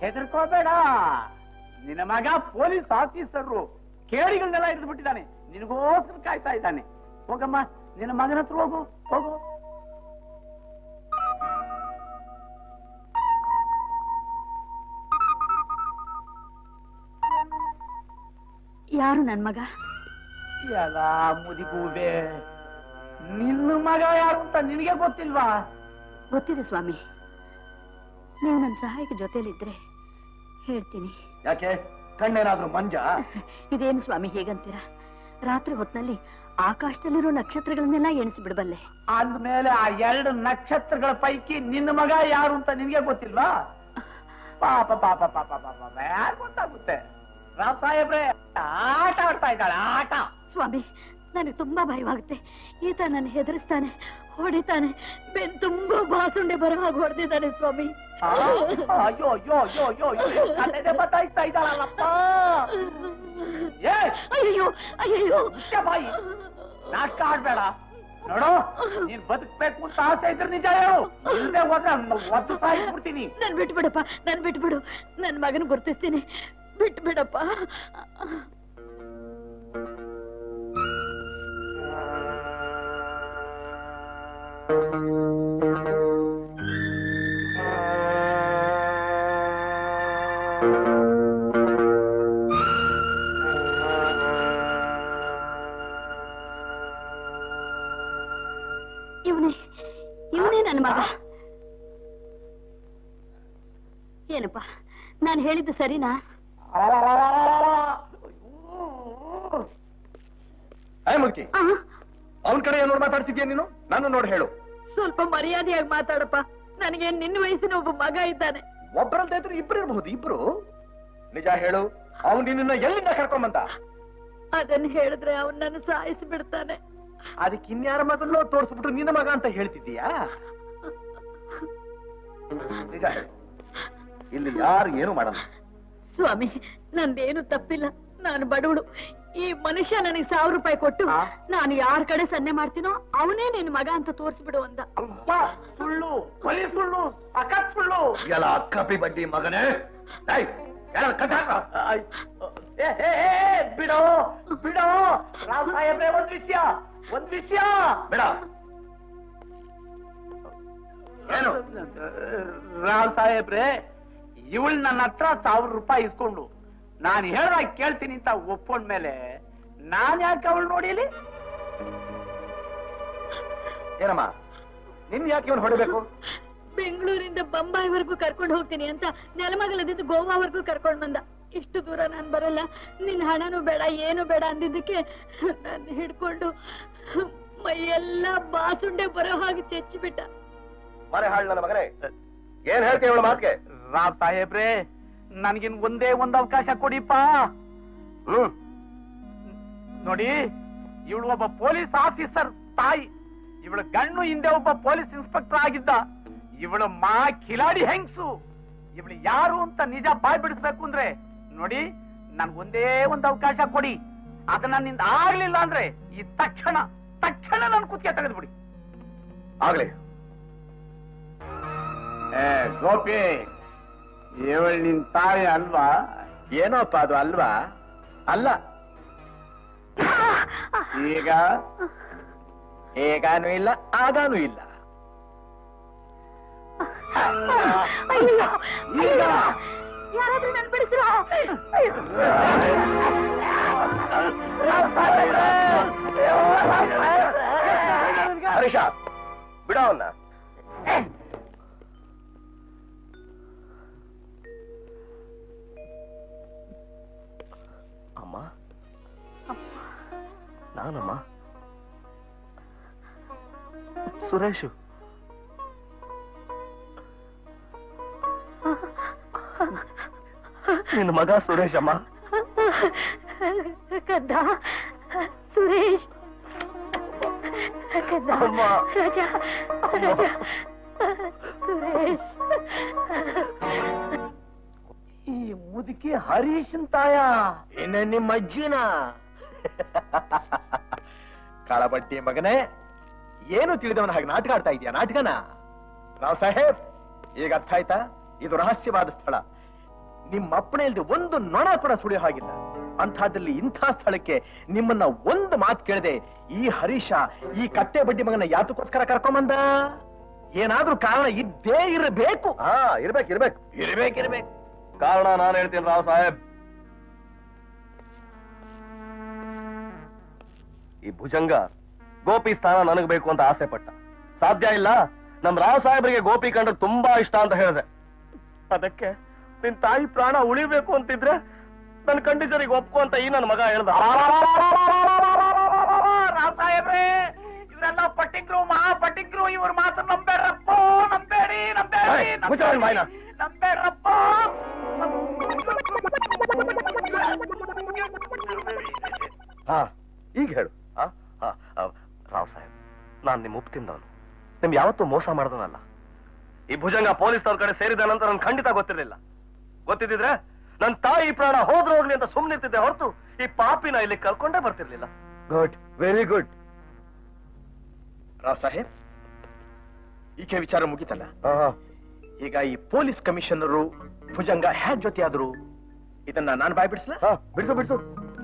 ಹೆದರ್ಕೋಬೇಡ ನಿನ್ನ ಮಗ police officer ಕೇಳಿಗಳನ್ನೆಲ್ಲ ಹಿಡಿದು ಬಿಟ್ಟಿದ್ದಾನೆ ನಿನಗೋಸ್ಕರ ಕಾಯ್ತಾ ಇದ್ದಾನೆ ಹೋಗಮ್ಮ ನಿನ್ನ ಮಗನ ಹತ್ರ ಹೋಗು ಹೋಗು ಯಾರು ನನ್ ಮಗ ಎಲ್ಲ ಮುದಿಗೂಬೆ ನಿನ್ನ ಮಗ ಯಾರು ಅಂತ ನಿನಗೆ ಗೊತ್ತಿಲ್ವಾ ಗೊತ್ತಿದೆ ಸ್ವಾಮಿ ನೀವು ನನ್ನ ಸಹಾಯಕ ಜೊತೆಲಿದ್ರೆ ಹೇಳ್ತೀನಿ ಯಾಕೆ ಕಣ್ಣೇನಾದ್ರೂ ಮಂಜ ಇದೇನು ಸ್ವಾಮಿ ಹೇಗಂತೀರಾ ರಾತ್ರಿ ಹೊತ್ನಲ್ಲಿ ಆಕಾಶದಲ್ಲಿರೋ ನಕ್ಷತ್ರಗಳನ್ನೆಲ್ಲ ಎಣಿಸಿ ಬಿಡಬಲ್ಲೆ ಅಂದ್ಮೇಲೆ ಆ ಎರಡು ನಕ್ಷತ್ರಗಳ ಪೈಕಿ ನಿನ್ನ ಮಗ ಯಾರು ಅಂತ ನಿನಗೆ ಗೊತ್ತಿಲ್ವಾ ಪಾಪ ಪಾಪ ಪಾಪ ಪಾಪ ಪಾಪ ಯಾರು ಗೊತ್ತಾಗುತ್ತೆ ರಾವ್ ಸಾಹೇಬ್ರೆ ಆಟ ಆಡ್ತಾ ಇದ್ದಾಳೆ ಆಟ ಸ್ವಾಮಿ ನನಗೆ ತುಂಬಾ ಭಯವಾಗುತ್ತೆ ಈತ ನನ್ನ ಹೆದರಿಸ್ತಾನೆ ಹೊಡಿತಾನೆ ಬೆನ್ ತುಂಬಾ ಬಾಸುಂಡೆ ಬರೋ ಹಾಗೆ ಹೊಡೆದಿದ್ದಾನೆ ಸ್ವಾಮಿ ಆ, ಅಯ್ಯೋ ಅಯ್ಯೋ ಅಯ್ಯೋ ಅಯ್ಯೋ ಅಯ್ಯೋ ಕಣ್ಣೆದೆ ಬತ್ತಾಯಿಸ್ತಾ ಇದ್ದಾಳಲ್ಲಪ್ಪ ಏ ಅಯ್ಯೋ ಅಯ್ಯೋ ಮುಖ್ಯ ಬಾಯಿ ನಾಟಕ ಆಡ್ಬೇಡ ನೋಡು ನೀನ್ ಬದುಕ್ಬೇಕು ಅಂತ ಆಸೆ ಇದ್ರೆ ನಿಜ ಹೇಳು ಇಲ್ಲದೆ ಹೋದ್ರೆ ಒದ್ದು ಸಾಯಿಸ್ಬಿಡ್ತೀನಿ ನನ್ ಬಿಟ್ಬಿಡಪ್ಪ ನನ್ ಬಿಟ್ಬಿಡು ನನ್ ಮಗನ ಗುರ್ತಿಸ್ತೀನಿ ಬಿಟ್ಬಿಡಪ್ಪ ಇವನೇ ಇವನೇ ನನ್ನ ಮಗ ಏನಪ್ಪ ನಾನು ಹೇಳಿದ್ದು ಸರಿನಾ ಏ ಮುದುಕಿ ಆ, ಅವನ್ ಕಡೆ ಏನ್ ನೋಡಿ ಮಾತಾಡ್ತಿದ್ಯಾ ನೀನು ನಾನು ನೋಡಿ ಹೇಳು ಸ್ವಲ್ಪ ಮರ್ಯಾದೆಯಾಗಿ ಮಾತಾಡಪ್ಪ ನನಗೆ ನಿನ್ನ ವಯಸ್ಸಿನ ಒಬ್ಬ ಮಗ ಇದ್ದಾನೆ ಒಬ್ಬರಲ್ದ ಇದ್ರು ಇಬ್ರು ಇರ್ಬಹುದು ಇಬ್ರು ನಿಜ ಹೇಳು ಅವನ್ ನಿನ್ನ ಎಲ್ಲಿಂದ ಕರ್ಕೊಂಬಂದ ಅದನ್ನ ಹೇಳಿದ್ರೆ ಅವನ್ ನನ್ನ ಸಾಯಿಸಿ ಬಿಡ್ತಾನೆ ಅದಕ್ಕೆ ಇನ್ಯಾರ ಮಗನೋ ತೋರ್ಸ್ಬಿಟ್ರು ನಿನ್ನ ಮಗ ಅಂತ ಹೇಳ್ತಿದ್ದೀಯಾ ನಿಜ ಹೇಳು ಇಲ್ಲಿ ಯಾರು ಏನು ಮಾಡಲ್ಲ ಸ್ವಾಮಿ ನಂದೇನು ತಪ್ಪಿಲ್ಲ ನಾನು ಬಡವಳು ಈ ಮನುಷ್ಯ ನನಗೆ ಸಾವಿರ ರೂಪಾಯಿ ಕೊಟ್ಟು ಆ? ನಾನು ಯಾರ ಕಡೆ ಸನ್ನೆ ಮಾಡ್ತೀನೋ ಅವನೇ ನಿನ್ ಮಗ ಅಂತ ತೋರಿಸ್ಬಿಡು ಅಂದ ಅಪ್ಪ ಸುಳ್ಳು ಕೊಲಿ ಸುಳ್ಳು ಅಕತ್ ಸುಳ್ಳು ಎಲ್ಲ ಕಪಿ ಬಡ್ಡಿ ಮಗನೇ ಏಯ್, ಎಲ್ಲ ಕಟ್ ಹಾಕು. ಆಯ್, ಏ, ಏ, ಏ, ಬಿಡೋ ಬಿಡೋ ರಾವ್ ಸಾಹೇಬ್ರೆ ಒಂದ್ ವಿಷಯ ಒಂದ್ ವಿಷಯ ಬೇಡ ಏನು ರಾವ್ ಸಾಹೇಬ್ರೆ ಇವಳು ನನ್ನ ಹತ್ರ ಸಾವಿರ ರೂಪಾಯಿ ಇಸ್ಕೊಂಡು ನಾನು ಹೇಳ್ದಾಗ ಕೇಳ್ತೀನಿ ಅಂತ ಒಪ್ಕೊಂಡ್ಮೇಲೆ ನಾನ್ ಯಾಕೆ ಅವಳು ನೋಡಿಲಿ ಏನಮ್ಮ ನಿನ್ ಯಾಕೆ ಇವನು ಹೊಡಿಬೇಕು ಬೆಂಗಳೂರಿಂದ ಬೊಂಬಾಯಿವರೆಗೂ ಕರ್ಕೊಂಡು ಹೋಗ್ತೀನಿ ಅಂತ ನೆಲಮಗಲದಿಂದ ಗೋವಾವರೆಗೂ ಕರ್ಕೊಂಡು ಬಂದ ಇಷ್ಟು ದೂರ ನಾನು ಬರಲ್ಲ ನಿನ್ ಹಣನೂ ಬೇಡ ಏನು ಬೇಡ ಅಂದಿದ್ದಕ್ಕೆ ನನ್ನ ಹಿಡ್ಕೊಂಡು ಮೈಯೆಲ್ಲ ಬಾಸುಂಡೆ ಬರೋ ಹಾಗೆ ಚೆಚ್ಚಿಬಿಟ್ಟ ಮರೆ ಹಾಳು ನನ್ನ ಮಗನೇ ಏನ್ ಹೇಳ್ತೀಯ ಇವಳ ಮಾತಿಗೆ ರಾವ್ ಸಾಹೇಬ್ರೆ ನನ್ಗಿನ್ ಒಂದೇ ಒಂದ್ ಅವಕಾಶ ಕೊಡಿಪ್ಪ ಹ್ಮ್ ನೋಡಿ ಇವಳು ಒಬ್ಬ ಪೊಲೀಸ್ ಆಫೀಸರ್ ತಾಯಿ ಇವಳ ಗಣ್ಣು ಹಿಂದೆ ಒಬ್ಬ ಪೊಲೀಸ್ ಇನ್ಸ್ಪೆಕ್ಟರ್ ಆಗಿದ್ದ ಇವಳು ಮಾ ಕಿಲಾಡಿ ಹೆಂಗ್ಸು ಇವಳು ಯಾರು ಅಂತ ನಿಜ ಬಾಯ್ ಬಿಡಿಸ್ಬೇಕು ಅಂದ್ರೆ ನೋಡಿ ನನ್ ಒಂದೇ ಒಂದು ಅವಕಾಶ ಕೊಡಿ ಅದನ್ನ ನಿಂದ ಆಗ್ಲಿಲ್ಲ ಅಂದ್ರೆ ಈ ತಕ್ಷಣ ತಕ್ಷಣ ನನ್ ಕುತ್ತಿಗೆ ತೆಗೆದ್ಬಿಡಿ ಆಗ್ಲಿ ಏ ಗೋಪಿ ಇವಳು ನಿನ್ ತಾಯಿ ಅಲ್ವಾ ಏನೋಪ್ಪ ಅದು ಅಲ್ವಾ ಅಲ್ಲ ಈಗ ಹೇಗಾನು ಇಲ್ಲ ಆಗಾನು ಇಲ್ಲ ಈಗ ಯಾರಾದ್ರೂ ನನ್ ಬಿಡಿಸ್ರೋ ಹರೀಶ ಬಿಡ ಅವನ್ನ ಅಮ್ಮ ನಾನಮ್ಮ ಸುರೇಶು ನಿನ್ನ ಮಗ ಸುರೇಶ್ ಅಮ್ಮ ಕದ್ದ ಸುರೇಶ್ ಕದ್ದ ಅಮ್ಮ. ರಾಜ ರಾಜ ಸುರೇಶ್ ಈ ಮುದುಕಿ ಹರೀಶನ್ ತಾಯ ಇನ್ನ ನಿಮ್ಮ ಅಜ್ಜಿನ ಕಾಳಬಟ್ಟಿ ಮಗನೇ ಏನು ತಿಳಿದವನ ಹಾಗೆ ನಾಟಕ ಆಡ್ತಾ ಇದೆಯಾ ನಾಟಕನ ರಾವ್ ಸಾಹೇಬ್ ಈಗ ಅರ್ಥ ಆಯ್ತಾ ಇದು ರಹಸ್ಯವಾದ ಸ್ಥಳ ನಿಮ್ಮ ಅಪ್ಪಣೆ ಇಲ್ಲದೆ ಒಂದು ನೊಣ ಕೂಡ ಸುಳಿಯೋ ಹಾಗಿಲ್ಲ ಅಂಥದ್ರಲ್ಲಿ ಇಂಥ ಸ್ಥಳಕ್ಕೆ ನಿಮ್ಮನ್ನ ಒಂದು ಮಾತು ಕೇಳದೆ ಈ ಹರೀಶ ಈ ಕತ್ತೆ ಬಡ್ಡಿ ಮಗನ ಯಾತಕ್ಕೋಸ್ಕರ ಕರ್ಕೊಂಬಂದ ಏನಾದ್ರೂ ಕಾರಣ ಇದ್ದೇ ಇರಬೇಕು ಹಾ ಇರ್ಬೇಕು ಇರ್ಬೇಕು ಇರ್ಬೇಕಿರ್ಬೇಕು ಕಾರಣ ನಾನು ಹೇಳ್ತೀನಿ ರಾವ್ ಸಾಹೇಬ್ ಈ ಭುಜಂಗ ಗೋಪಿ ಸ್ಥಾನ ನನಗ್ ಬೇಕು ಅಂತ ಆಸೆ ಪಟ್ಟ ಸಾಧ್ಯ ಇಲ್ಲ ನಮ್ ರಾವ್ ಸಾಹೇಬ್ರಿಗೆ ಗೋಪಿ ಕಂಡ್ರೆ ತುಂಬಾ ಇಷ್ಟ ಅಂತ ಹೇಳಿದೆ ಅದಕ್ಕೆ ನಿನ್ ತಾಯಿ ಪ್ರಾಣ ಉಳಿಬೇಕು ಅಂತಿದ್ರೆ ನನ್ನ ಕಂಡೀಷನಿಗೆ ಒಪ್ಕೊ ಅಂತ ಈ ನನ್ನ ಮಗ ಹೇಳ್ದ ರಾವ್ ಸಾಹೇಬ್ರೆ ಇವರೆಲ್ಲ ಪಟ್ಟಿಗ್ರು ಮಹಾ ಪಟ್ಟಿಗ್ರು ಇವ್ರ ಮಾತು ನಂಬೇಡ್ರಪ್ಪ ನಂಬೇಡಿ ನಂಬೇಡಿ ಏಯ್, ಮುಚ್ಚು ಅವ್ನ್ ಬಾಯ್ನ. ನಂಬೇಡ್ರಪ್ಪ ಹಾ ಈಗ ಹೇಳು ಆ? ಆ, ಆ, ರಾವ್ ಸಾಹೇಬ್ ನಾನ್ ನಿಮ್ ಉಪ್ಪು ತಿಂದವನು ನಿಮ್ ಯಾವತ್ತೂ ಮೋಸ ಮಾಡ್ದವನಲ್ಲ ಈ ಭುಜಂಗ ಪೊಲೀಸ್ನವ್ರ ಕಡೆ ಸೇರಿದ ನಂತರ ನನ್ ಖಂಡಿತ ಗೊತ್ತಿರ್ಲಿಲ್ಲ ಗೊತ್ತಿದ್ರೆ ನನ್ ತಾಯಿ ಪ್ರಾಣ ಹೋದ್ರು ಹೋಗ್ಲಿ ಅಂತ ಸುಮ್ನಿರ್ತಿದ್ದೆ ಹೊರತು ಈ ಪಾಪಿನ ಇಲ್ಲಿ ಕರ್ಕೊಂಡೇ ಬರ್ತಿರ್ಲಿಲ್ಲ ಗುಡ್ ವೆರಿ ಗುಡ್ ರಾವ್ ಸಾಹೇಬ್ ಈಕೆ ವಿಚಾರ ಮುಗಿತಲ್ಲ ಈಗ ಈ ಪೊಲೀಸ್ ಕಮಿಷನರು ಭುಜಂಗ ಹ್ಯಾಕ್ ಜೊತೆ ಆದ್ರು ಇದನ್ನ ನಾನು ಬಾಯ್ ಬಿಡಿಸ್ಲಾ ಬಿಡ್ಸು ಬಿಡ್ಸು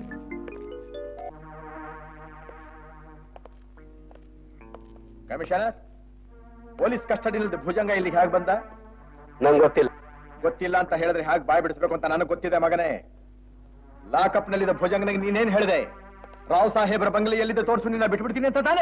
ಕಮಿಷನರ್ ಪೊಲೀಸ್ ಕಸ್ಟಡಿಯಲ್ಲಿ ಭುಜಂಗ ಇಲ್ಲಿಗೆ ಹೇಗೆ ಬಂದ ನಂಗೆ ಗೊತ್ತಿಲ್ಲ ಗೊತ್ತಿಲ್ಲ ಅಂತ ಹೇಳಿದ್ರೆ ಹೇಗೆ ಬಾಯ್ ಬಿಡಿಸ್ಬೇಕು ಅಂತ ನನಗೆ ಗೊತ್ತಿದೆ ಮಗನೇ ಲಾಕಪ್ ನಲ್ಲಿದ್ದ ಭುಜಂಗನಿಗೆ ನೀನೇನ್ ಹೇಳಿದೆ ರಾವ್ ಸಾಹೇಬ್ರ ಬಂಗ್ಲೆ ಎಲ್ಲಿದೆ ತೋರಿಸು ನಿನ್ನ ಬಿಟ್ಬಿಡ್ತೀನಿ ಅಂತ ತಾನೆ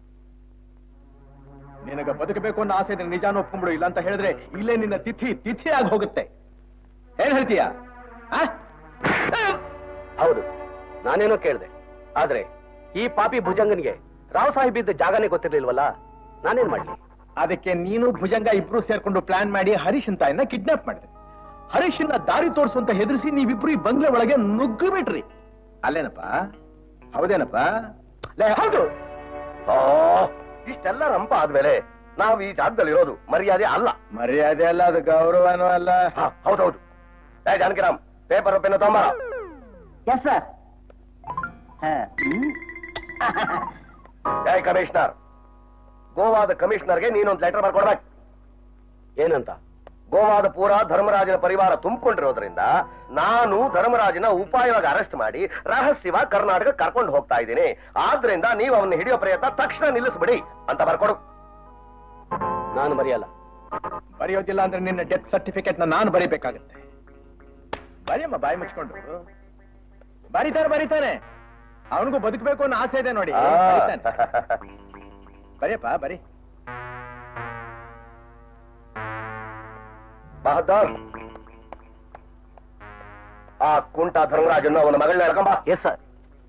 ನಿನಗ ಬದುಕಬೇಕು ಅನ್ನೋ ಆಸೆ ಇದ್ರೆ ನಿಜಾನ ಒಪ್ಕೊಂಡ್ಬಿಡು ಇಲ್ಲ ಅಂತ ಹೇಳಿದ್ರೆ ಇಲ್ಲೇ ನಿನ್ನ ತಿಥಿ ತಿಥಿ ಆಗಿ ಹೋಗುತ್ತೆ ಏನ್ ಹೇಳ್ತೀಯ ಆ? ಹೌದು ನಾನೇನೋ ಕೇಳಿದೆ ಆದ್ರೆ ಈ ಪಾಪಿ ಭುಜಂಗನಿಗೆ ರಾವ್ ಸಾಹೇಬ್ ಇದ್ದ ಜಾಗನೇ ಗೊತ್ತಿರ್ಲಿಲ್ವಲ್ಲ ನಾನೇನ್ ಮಾಡ್ಲಿ ಅದಕ್ಕೆ ನೀನು ಭುಜಂಗ ಇಬ್ರು ಸೇರ್ಕೊಂಡು ಪ್ಲಾನ್ ಮಾಡಿ ಹರೀಶ್ ತಾಯಿನ ಕಿಡ್ನಾಪ್ ಮಾಡಿದೆ ಹರೀಶನ್ನ ದಾರಿ ತೋರಿಸು ಅಂತ ಹೆದರ್ಸಿ ನೀವಿಬ್ರು ಈ ಬಂಗ್ಲೆ ಒಳಗೆ ನುಗ್ಗು ಬಿಟ್ರಿ ಅಲ್ಲೇನಪ್ಪ ಹೌದೇನಪ್ಪ ಲೇ, ಹೌದು ಆ, ಇಷ್ಟೆಲ್ಲ ರಂಪ ಆದ್ಮೇಲೆ ನಾವ್ ಈ ಜಾಗದಲ್ಲಿ ಇರೋದು ಮರ್ಯಾದೆ ಅಲ್ಲ ಮರ್ಯಾದೆ ಅಲ್ಲ ಅದು ಗೌರವನೂ ಅಲ್ಲ ಹ, ಹೌದೌದು ಏ ಜಾನಕಿರಾಮ್ ಪೇಪರ್ ಪೆನ್ ತೊಂಬ ಎಸ್ ಸರ್ ಏ ಕಮಿಷನರ್ ಗೋವಾದ ಕಮಿಷನರ್ಗೆ ನೀನೊಂದು ಲೆಟರ್ ಬರ್ಕೊಡ್ಬೇಕು ಏನಂತ ಗೋವಾದ ಪೂರ ಧರ್ಮರಾಜನ ಪರಿವಾರ ತುಂಬಿಕೊಂಡಿರೋದ್ರಿಂದ ನಾನು ಧರ್ಮರಾಜನ ಉಪಾಯವಾಗಿ ಅರೆಸ್ಟ್ ಮಾಡಿ ರಹಸ್ಯವಾಗಿ ಕರ್ನಾಟಕ ಕರ್ಕೊಂಡು ಹೋಗ್ತಾ ಇದ್ದೀನಿ ಆದ್ರಿಂದ ನೀವು ಅವನ್ನ ಹಿಡಿಯೋ ಪ್ರಯತ್ನ ತಕ್ಷಣ ನಿಲ್ಲಿಸ್ಬಿಡಿ ಅಂತ ಬರ್ಕೊಡು ನಾನು ಬರೆಯಲ್ಲ ಬರೆಯೋದಿಲ್ಲ ಅಂದ್ರೆ ನಿನ್ನ ಡೆತ್ ಸರ್ಟಿಫಿಕೇಟ್ ನಾನು ಬರೀಬೇಕಾಗತ್ತೆ ಬರೆಯಮ್ಮ ಬಾಯಿ ಮುಚ್ಕೊಂಡು ಬರೀತಾನೆ ಬರೀತಾನೆ ಅವನಿಗೂ ಬದುಕಬೇಕು ಅನ್ನೋ ಆಸೆ ಇದೆ ನೋಡಿ ಬರೀತಾನೆ. ಬರೆಯಪ್ಪ ಬರೀ ಬಹದ್ದೂರ್ ಆ ಕುಂಟ ಧರ್ಮರಾಜನ್ನು ಅವನ ಮಗಳನ್ನ ಹೇಳ್ಕೊಂಬ yes sir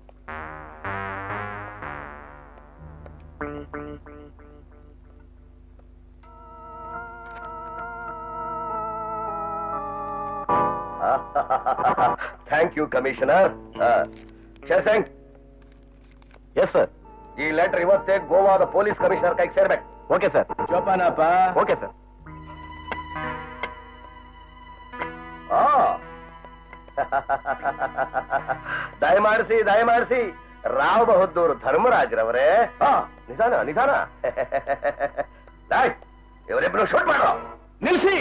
thank you commissioner Shersingh yes sir ಈ ಲೆಟರ್ ಇವತ್ತೇ ಗೋವಾದ ಪೊಲೀಸ್ ಕಮಿಷನರ್ ಕೈಗೆ ಸೇರ್ಬೇಕು ಓಕೆ ಸರ್ ಜೋಪಾನಪ್ಪ ಓಕೆ ಸರ್ ಆ ದಯಮಾಡಿಸಿ ದಯಮಾಡಿಸಿ ರಾವ್ ಬಹದ್ದೂರ್ ಧರ್ಮರಾಜ್ರವರೇ ಆ, ನಿಧಾನ ನಿಧಾನ ಇವರಿಬ್ರು ಶೂಟ್ ಮಾಡೋ ನಿಲ್ಸಿ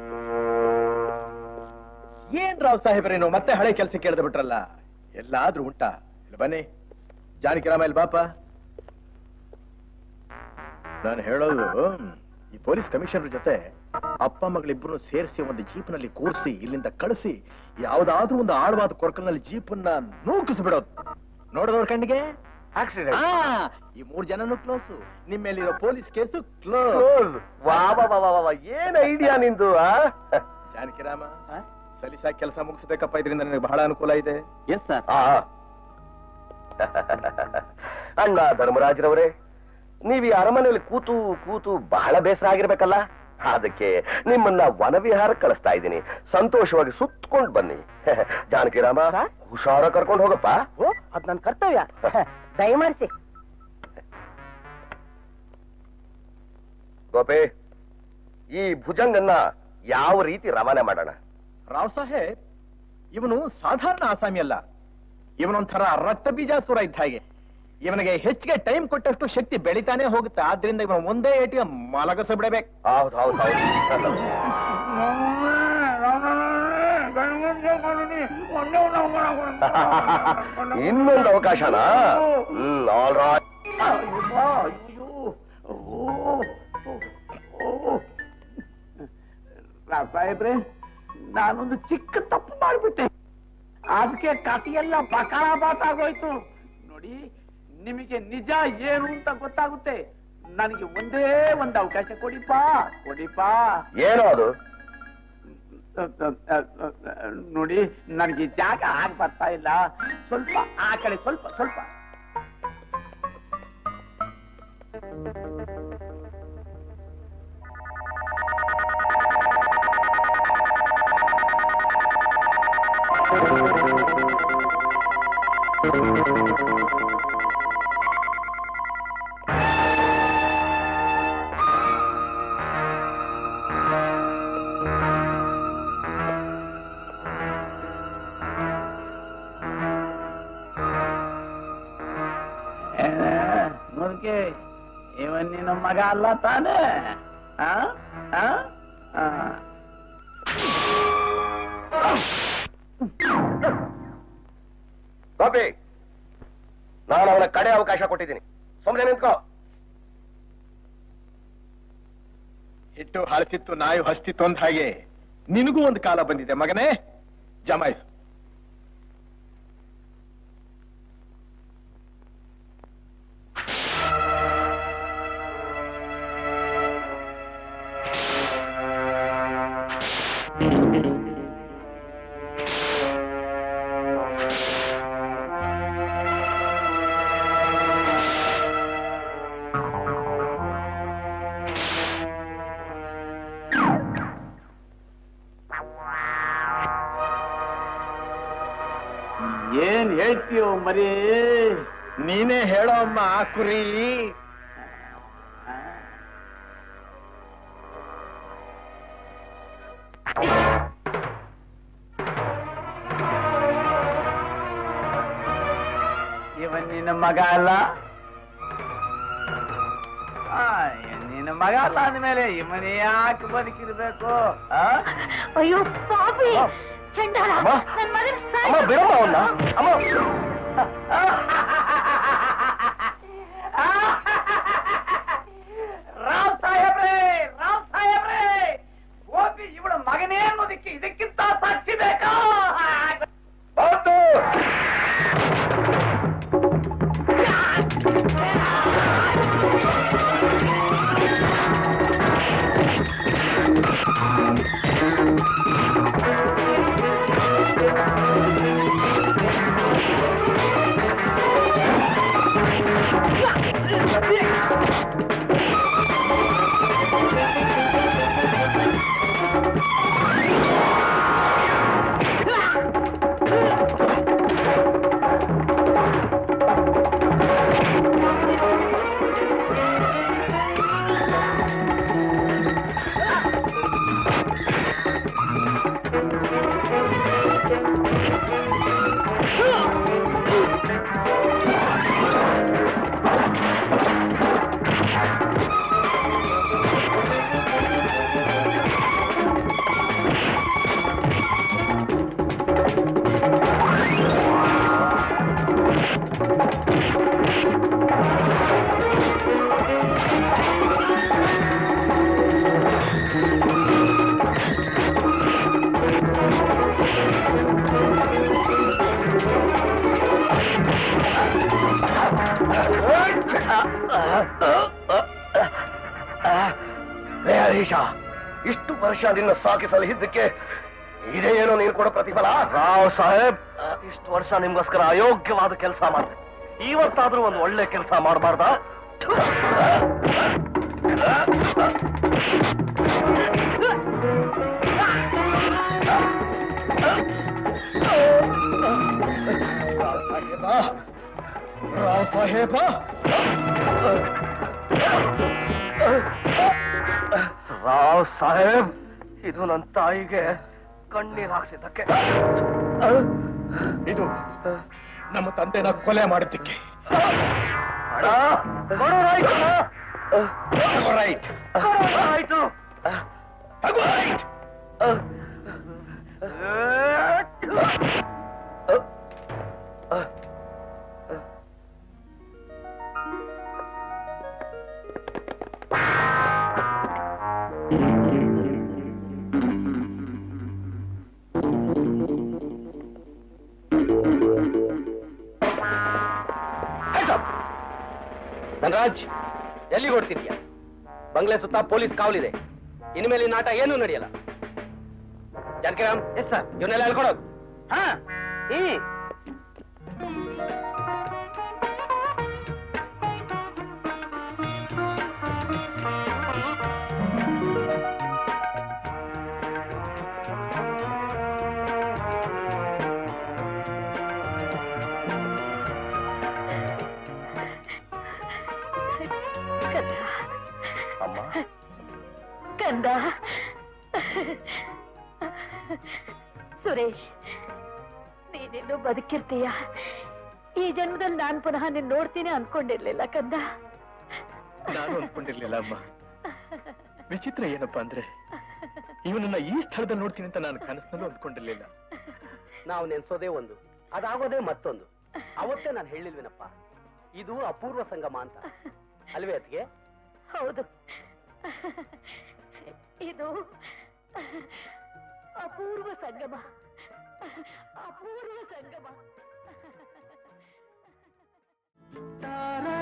ಏನ್ ರಾವ್ ಸಾಹೇಬ್ರೇನು ಮತ್ತೆ ಹಳೆ ಕೆಲಸ ಕೇಳ್ದು ಬಿಟ್ರಲ್ಲ ಎಲ್ಲಾದ್ರೂ ಉಂಟಾ ಇಲ್ಲಿ ಬನ್ನಿ ಜಾನಕಿರಾಮ ಇಲ್ಲಿ ಬಾಪ ನಾನು ಹೇಳೋದು ಈ ಪೊಲೀಸ್ ಕಮಿಷನರ್ ಜೊತೆ ಅಪ್ಪ ಮಗಳಿಬ್ರು ಸೇರಿಸಿ ಒಂದು ಜೀಪ್ನಲ್ಲಿ ಕೂರಿಸಿ ಇಲ್ಲಿಂದ ಕಳಿಸಿ ಯಾವ್ದಾದ್ರೂ ಒಂದು ಆಳವಾದ ಕೊರ್ಕಲ್ನಲ್ಲಿ ಜೀಪನ್ನ ನೂಕಿಸ್ಬಿಡೋದು ನೋಡಿದವ್ರ ಕಣ್ಣಿಗೆ ಆಕ್ಸಿಡೆಂಟ್ ಆ, ಈ ಮೂರ್ ಜನನು ಕ್ಲೋಸು ನಿಮ್ಮ ಮೇಲಿರೋ ಪೊಲೀಸ್ ಕೇಸು ಕ್ಲೋಸ್ ಕ್ಲೋಸ್ ವಾ ವಾ ವಾ ವಾ ವಾ ಏನ್ ಐಡಿಯಾ ನಿಂದು ಆ ಜಾನಕಿರಾಮ ಸಲೀಸಾಗಿ ಕೆಲಸ ಮುಗಿಸ್ಬೇಕಪ್ಪ ಇದರಿಂದ ನನಗೆ ಬಹಳ ಅನುಕೂಲ ಇದೆ ಎಸ್ ಸರ್ ಆ. ಅಣ್ಣ ಧರ್ಮರಾಜರವರೇ ನೀವು ಈ ಅರಮನೆಯಲ್ಲಿ ಕೂತು ಕೂತು ಬಹಳ ಬೇಸರ ಆಗಿರ್ಬೇಕಲ್ಲ ಅದಕ್ಕೆ ನಿಮ್ಮನ್ನ ವನವಿಹಾರ ಕಳಿಸ್ತಾ ಇದ್ದೀನಿ ಸಂತೋಷವಾಗಿ ಸುತ್ಕೊಂಡು ಬನ್ನಿ ಜಾನಕಿರಾಮ ಹುಷಾರ ಕರ್ಕೊಂಡು ಹೋಗಪ್ಪ ಓ ಅದ್ ನನ್ ಕರ್ತವ್ಯ ದಯಮಾಡಿಸಿ ಗೋಪಿ ಈ ಭುಜಂಗನ್ನ ಯಾವ ರೀತಿ ರವಾನೆ ಮಾಡೋಣ ರಾವ್ ಸಾಹೇಬ್ ಇವನು ಸಾಧಾರಣ ಆಸಾಮಿ ಅಲ್ಲ ಇವನೊಂಥರ ರಕ್ತ ಬೀಜಾಸುರ ಇದ್ದ ಹಾಗೆ ಇವನಿಗೆ ಹೆಚ್ಚಿಗೆ ಟೈಮ್ ಕೊಟ್ಟಷ್ಟು ಶಕ್ತಿ ಬೆಳಿತಾನೆ ಹೋಗುತ್ತೆ ಆದ್ರಿಂದ ಇವನು ಒಂದೇ ಏಟಿಗೆ ಮಲಗಸ ಬಿಡಬೇಕು ಹೌದು ಹೌದು ಹೌದು ಇನ್ನೊಂದು ಅವಕಾಶನಾ ಹ್ಮ್ ಆಲ್ ರೈಟ್ ಸಾಹೇಬ್ರೆ ನಾನೊಂದು ಚಿಕ್ಕ ತಪ್ಪು ಮಾಡಿಬಿಟ್ಟೆ ಅದಕ್ಕೆ ಕಥೆಯೆಲ್ಲ ಬಕಾಳ ಬಾತಾಗೋಯ್ತು ನೋಡಿ ನಿಮಗೆ ನಿಜ ಏನು ಅಂತ ಗೊತ್ತಾಗುತ್ತೆ ನನಗೆ ಒಂದೇ ಒಂದು ಅವಕಾಶ ಕೊಡಿಪಾ ಕೊಡಿಪಾ ಏನೋ ಅದು ನೋಡಿ ನನಗೆ ಜಾಗ ಆಗ್ ಬರ್ತಾ ಇಲ್ಲ ಸ್ವಲ್ಪ ಆ ಕಡೆ ಸ್ವಲ್ಪ ಸ್ವಲ್ಪ ನೋಡ್ಕೆ ಇವನ್ ನಿನ್ನ ಮಗ ಅಲ್ಲ ತಾನೇ ಆ? ಆ? ಆ. ಗೋಪಿ ನಾನು ಅವನ ಕಡೆ ಅವಕಾಶ ಕೊಟ್ಟಿದ್ದೀನಿ ಸುಮ್ಮನೆ ನಿಂತ್ಕೋ ಹಿಟ್ಟು ಹಳಸಿತ್ತು ನಾಯು ಹಸ್ತಿತ್ತು ಅಂದ ಹಾಗೆ ನಿನಗೂ ಒಂದು ಕಾಲ ಬಂದಿದೆ ಮಗನೇ ಜಮಾಯಿಸು ಏನ್ ಹೇಳ್ತೀಯೋ ಮರಿ ನೀನೇ ಹೇಳೋ ಅಮ್ಮ ಕುರಿ ಇವನ್ ನಿನ್ನ ಮಗ ಅಲ್ಲ ಆ, ಇವ್ನ್ ನಿನ್ನ ಮಗ ಅಲ್ಲ ಅಂದ್ಮೇಲೆ ಇವನ್ ಯಾಕೆ ಬದುಕಿರ್ಬೇಕು ಆ? ಅಯ್ಯೋ ಪಾಪಿ ಅಮ್ಮ. ಚಂಡಾಲ ಅಮ್ಮ. ನನ್ ಮಗನ ಅಮ್ಮ ಬಿಡಮ್ಮ ಅವನ್ನ ಅಮ್ಮ ರಾವ್ ಸಾಹೇಬ್ರೆ ರಾವ್ ಸಾಹೇಬ್ರೆ ಗೋಪಿ ಇವಳ ಮಗನೇ ಅನ್ನೋದಕ್ಕೆ ಇದಕ್ಕಿಂತ ಸಾಕ್ಷಿ ಬೇಕಾ ಬಂತು ಲೇ ಹರೀಶ ಇಷ್ಟು ವರ್ಷ ನಿನ್ನ ಸಾಕಿ ಸಲಹಿದ್ದಕ್ಕೆ ಇದೇ ಏನೋ ನೀನು ಕೊಡೋ ಪ್ರತಿಫಲ ರಾವ್ ಸಾಹೇಬ್ ಇಷ್ಟು ವರ್ಷ ನಿಮ್ಗೋಸ್ಕರ ಅಯೋಗ್ಯವಾದ ಕೆಲಸ ಮಾಡಿದೆ ಇವತ್ತಾದ್ರೂ ಒಂದು ಒಳ್ಳೆ ಕೆಲಸ ಮಾಡಬಾರ್ದ ಸಾಹೇಬ ರಾವ್ ಸಾಹೇಬ ರಾವ್ ಸಾಹೇಬ್ ಇದು ನನ್ನ ತಾಯಿಗೆ ಕಣ್ಣೀರ್ ಹಾಕ್ಸಿದ್ದಕ್ಕೆ ಇದು ನಮ್ಮ ತಂದೆನ ಕೊಲೆ ಮಾಡಿದ್ದಕ್ಕೆ ಅಣ್ಣ, ಕೊಡೋದಾಯ್ತು ಅಣ್ಣ. ತಗೋ ರೈಟ್ ಕೊಡೋದಾಯ್ತು. ತಗೋ ರೈಟ್ ಅಹ್. ಧನರಾಜ್ ಎಲ್ಲಿಗೆ ಹೊಡ್ತಿದ್ಯಾ ಬಂಗ್ಲೆ ಸುತ್ತ ಪೊಲೀಸ್ ಕಾವಲಿದೆ ಇನ್ಮೇಲೆ ಈ ನಾಟ ಏನೂ ನಡೆಯಲ್ಲ ಜಾನಕಿರಾಮ್ ಎಸ್ ಸರ್ ಇವನ್ನೆಲ್ಲ ಹೇಳ್ಕೊಡೋದು ಹಾ ಹ್ಮ್ ಕಂದ ಅಮ್ಮ ಕಂದ ಸುರೇಶ್ ನೀನಿನ್ನು ಬದುಕಿರ್ತೀಯ ಈ ಜನ್ಮದಲ್ಲಿ ನಾನ್ ಪುನಃ ನಿನ್ ನೋಡ್ತೀನಿ ಅನ್ಕೊಂಡಿರ್ಲಿಲ್ಲ ಕಂದ ನಾನು ಅಂದ್ಕೊಂಡಿರ್ಲಿಲ್ಲ ಅಮ್ಮ ವಿಚಿತ್ರ ಏನಪ್ಪಾ ಅಂದ್ರೆ ಇವನನ್ನ ಈ ಸ್ಥಳದಲ್ಲಿ ನೋಡ್ತೀನಿ ಅಂತ ನಾನು ಕನಸಿನಲ್ಲೂ ಅಂದ್ಕೊಂಡಿರ್ಲಿಲ್ಲ ನಾವು ನೆನ್ಸೋದೇ ಒಂದು ಅದಾಗೋದೇ ಮತ್ತೊಂದು ಅವತ್ತೇ ನಾನು ಹೇಳಿಲ್ವೇನಪ್ಪ ಇದು ಅಪೂರ್ವ ಸಂಗಮ ಅಂತ ಅಲ್ವೇ ಅತ್ಗೆ ಹೌದು ಇದು ಅಪೂರ್ವ ಸಂಗಮ ಅಪೂರ್ವ ಸಂಗಮ ತಾರಾ